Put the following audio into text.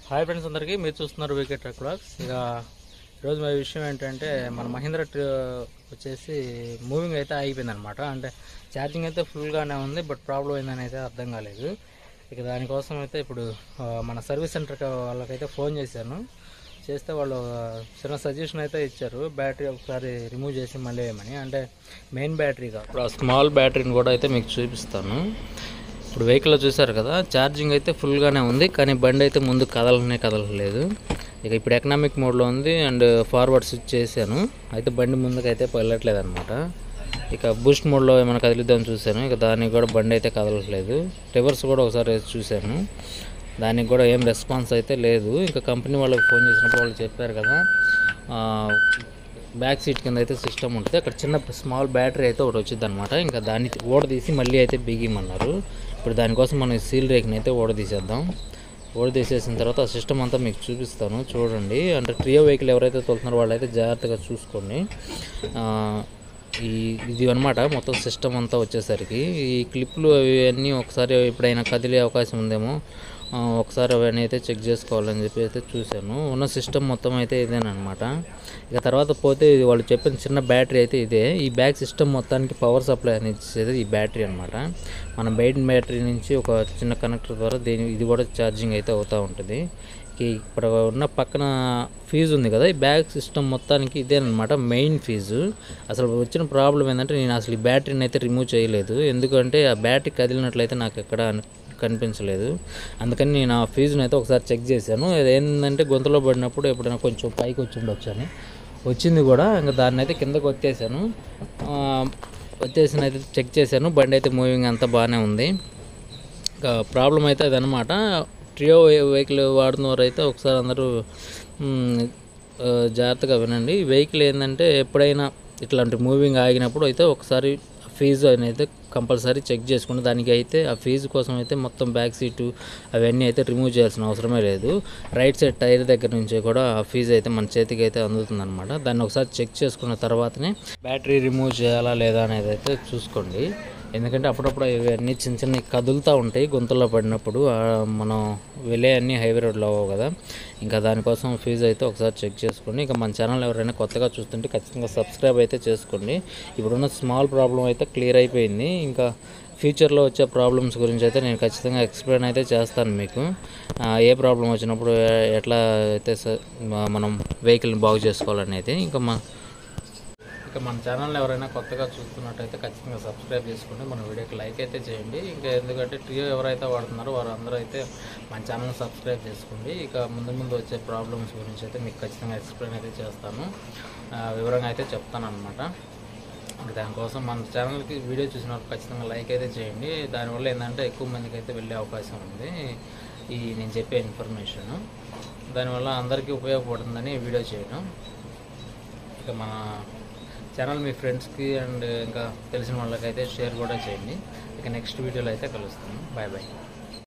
hi friends అందరికీ మీరు చూస్తున్నారు వీకే ట్రక్ బ్లాగ్స్ ఇక ఈరోజు మా విషయం ఏంటంటే మన మహీంద్రా ట్రి వచ్చేసి మూవింగ్ అయితే ఆగిపోయింది అనమాట అంటే ఛార్జింగ్ అయితే ఫుల్గానే ఉంది బట్ ప్రాబ్లం ఏందని అయితే అర్థం కాలేదు ఇక దానికోసం అయితే ఇప్పుడు ఆ, మన సర్వీస్ సెంటర్కి వాళ్ళకైతే ఫోన్ చేశాను చేస్తే వాళ్ళు చిన్న సజెషన్ అయితే ఇచ్చారు బ్యాటరీ ఒకసారి రిమూవ్ చేసి మళ్ళీ వేయమని అంటే మెయిన్ బ్యాటరీ కాదు ఇప్పుడు ఆ స్మాల్ బ్యాటరీని కూడా అయితే మీకు చూపిస్తాను ఇప్పుడు వెహికల్లో చూసారు కదా ఛార్జింగ్ అయితే ఫుల్గానే ఉంది కానీ బండి అయితే ముందు కదలనే కదలలేదు ఇక ఇప్పుడు ఎకనామిక్ మోడ్లో ఉంది అండ్ ఫార్వర్డ్ స్విచ్ చేశాను అయితే బండి ముందుకు అయితే వెళ్ళట్లేదు అనమాట ఇక బూస్ట్ మోడ్లో ఏమైనా కదిలిద్దామని చూశాను ఇక దానికి కూడా బండి అయితే కదలట్లేదు రివర్స్ కూడా ఒకసారి వేసి చూశాను దానికి కూడా ఏం రెస్పాన్స్ అయితే లేదు ఇంకా కంపెనీ వాళ్ళకి ఫోన్ చేసినప్పుడు వాళ్ళు చెప్పారు కదా ఆ, బ్యాక్ సీట్ కింద అయితే సిస్టమ్ ఉంటుంది అక్కడ చిన్న స్మాల్ బ్యాటరీ అయితే ఒకటి వచ్చింది అనమాట ఇంకా దాన్ని ఓడదీసి మళ్ళీ అయితే బిగిమన్నారు ఇప్పుడు దానికోసం మనం సీల్ రేక్ని అయితే ఓడదీసేద్దాం ఓడదీసేసిన తర్వాత ఆ సిస్టమ్ అంతా మీకు చూపిస్తాను చూడండి అంటే ట్రియో వెహికల్ ఎవరైతే తోలుతున్నారో వాళ్ళైతే జాగ్రత్తగా చూసుకోండి ఆ, ఈ ఇది అనమాట మొత్తం సిస్టమ్ అంతా వచ్చేసరికి ఈ క్లిప్లు అవి అన్నీ ఒకసారి ఎప్పుడైనా కదిలే అవకాశం ఉందేమో ఆ, ఒకసారి అవన్నీ అయితే చెక్ చేసుకోవాలని చెప్పి అయితే చూశాను ఉన్న సిస్టమ్ మొత్తం అయితే ఇదేనమాట ఇక తర్వాత పోతే ఇది వాళ్ళు చెప్పిన చిన్న బ్యాటరీ అయితే ఇదే ఈ బ్యాక్ సిస్టమ్ మొత్తానికి పవర్ సప్లై అనేది ఇచ్చేది ఈ బ్యాటరీ అనమాట మన బయట బ్యాటరీ నుంచి ఒక చిన్న కనెక్టర్ ద్వారా దీని ఇది కూడా ఛార్జింగ్ అయితే అవుతూ ఉంటుంది ఈ ఇప్పుడు ఉన్న పక్కన ఫీజు ఉంది కదా ఈ బ్యాగ్ సిస్టమ్ మొత్తానికి ఇదేనమాట మెయిన్ ఫీజు అసలు వచ్చిన ప్రాబ్లం ఏంటంటే నేను అసలు ఈ బ్యాటరీని అయితే రిమూవ్ చేయలేదు ఎందుకంటే ఆ బ్యాటరీ కదిలినట్లయితే నాకు ఎక్కడ అన్- కనిపించలేదు అందుకని నేను ఆ ఫీజుని అయితే ఒకసారి చెక్ చేశాను అది ఏంటంటే గొంతులో పడినప్పుడు ఎప్పుడైనా కొంచెం పైకి వచ్చి ఉండొచ్చు అని వచ్చింది కూడా ఇంకా దాన్ని అయితే కిందకు వచ్చేసాను ఆ, వచ్చేసిన అయితే చెక్ చేశాను బండి అయితే మూవింగ్ అంతా బాగానే ఉంది ఇంకా ప్రాబ్లం అయితే అదనమాట ట్రియో వెహికల్ వాడుతున్న వారు అయితే ఒకసారి అందరూ మ్, ఆ, జాగ్రత్తగా వినండి వెహికల్ ఏంటంటే ఎప్పుడైనా ఇట్లాంటి మూవింగ్ ఆగినప్పుడు అయితే ఒకసారి ఫీజు అని అయితే కంపల్సరీ చెక్ చేసుకోండి దానికి అయితే ఆ ఫీజు కోసం అయితే మొత్తం బ్యాక్ సీటు అవన్నీ అయితే రిమూవ్ చేయాల్సిన అవసరమే లేదు రైట్ సైడ్ టైర్ దగ్గర నుంచి కూడా ఆ ఫీజు అయితే మన చేతికి అయితే అందుతుంది అనమాట దాన్ని ఒకసారి చెక్ చేసుకున్న తర్వాతనే బ్యాటరీ రిమూవ్ చేయాలా లేదా అనేది అయితే చూసుకోండి ఎందుకంటే అప్పుడప్పుడు ఇవన్నీ చిన్న చిన్న కదులుతూ ఉంటాయి గుంతల్లో పడినప్పుడు ఆ, మనం వెళ్ళే అన్ని హైవే రోడ్లో అవ్వవు కదా ఇంకా దానికోసం ఫీజు అయితే ఒకసారి చెక్ చేసుకోండి ఇంకా మన ఛానల్ ఎవరైనా కొత్తగా చూస్తుంటే ఖచ్చితంగా సబ్స్క్రైబ్ అయితే చేసుకోండి ఇప్పుడున్న స్మాల్ ప్రాబ్లం అయితే క్లియర్ అయిపోయింది ఇంకా ఫ్యూచర్లో వచ్చే ప్రాబ్లమ్స్ గురించి అయితే నేను ఖచ్చితంగా ఎక్స్ప్లెయిన్ అయితే చేస్తాను మీకు ఆ, ఏ ప్రాబ్లం వచ్చినప్పుడు ఎ- ఎట్లా అయితే స- మ- మనం వెహికల్ని బాగు చేసుకోవాలనేది ఇంకా మా ఇక మన ఛానల్ ఎవరైనా కొత్తగా చూస్తున్నట్టయితే ఖచ్చితంగా సబ్స్క్రైబ్ చేసుకోండి మన వీడియోకి లైక్ అయితే చేయండి ఇంకా ఎందుకంటే ట్రియో ఎవరైతే వాడుతున్నారో వారందరూ అయితే మన ఛానల్ సబ్స్క్రైబ్ చేసుకోండి ఇక ముందు ముందు వచ్చే ప్రాబ్లమ్స్ గురించి అయితే మీకు ఖచ్చితంగా ఎక్స్ప్లెయిన్ అయితే చేస్తాను ఆ, వివరంగా అయితే చెప్తాను అనమాట దానికోసం మన ఛానల్కి వీడియో చూసినప్పుడు ఖచ్చితంగా లైక్ అయితే చేయండి దానివల్ల ఏంటంటే ఎక్కువ మందికి అయితే వెళ్ళే అవకాశం ఉంది ఈ నేను చెప్పే ఇన్ఫర్మేషన్ దానివల్ల అందరికీ ఉపయోగపడుతుందని ఈ వీడియో చేయడం ఇక మన ఛానల్ మీ ఫ్రెండ్స్కి అండ్ ఇంకా తెలిసిన వాళ్ళకైతే షేర్ కూడా చేయండి ఇక నెక్స్ట్ వీడియోలో అయితే కలుస్తాను బాయ్ బాయ్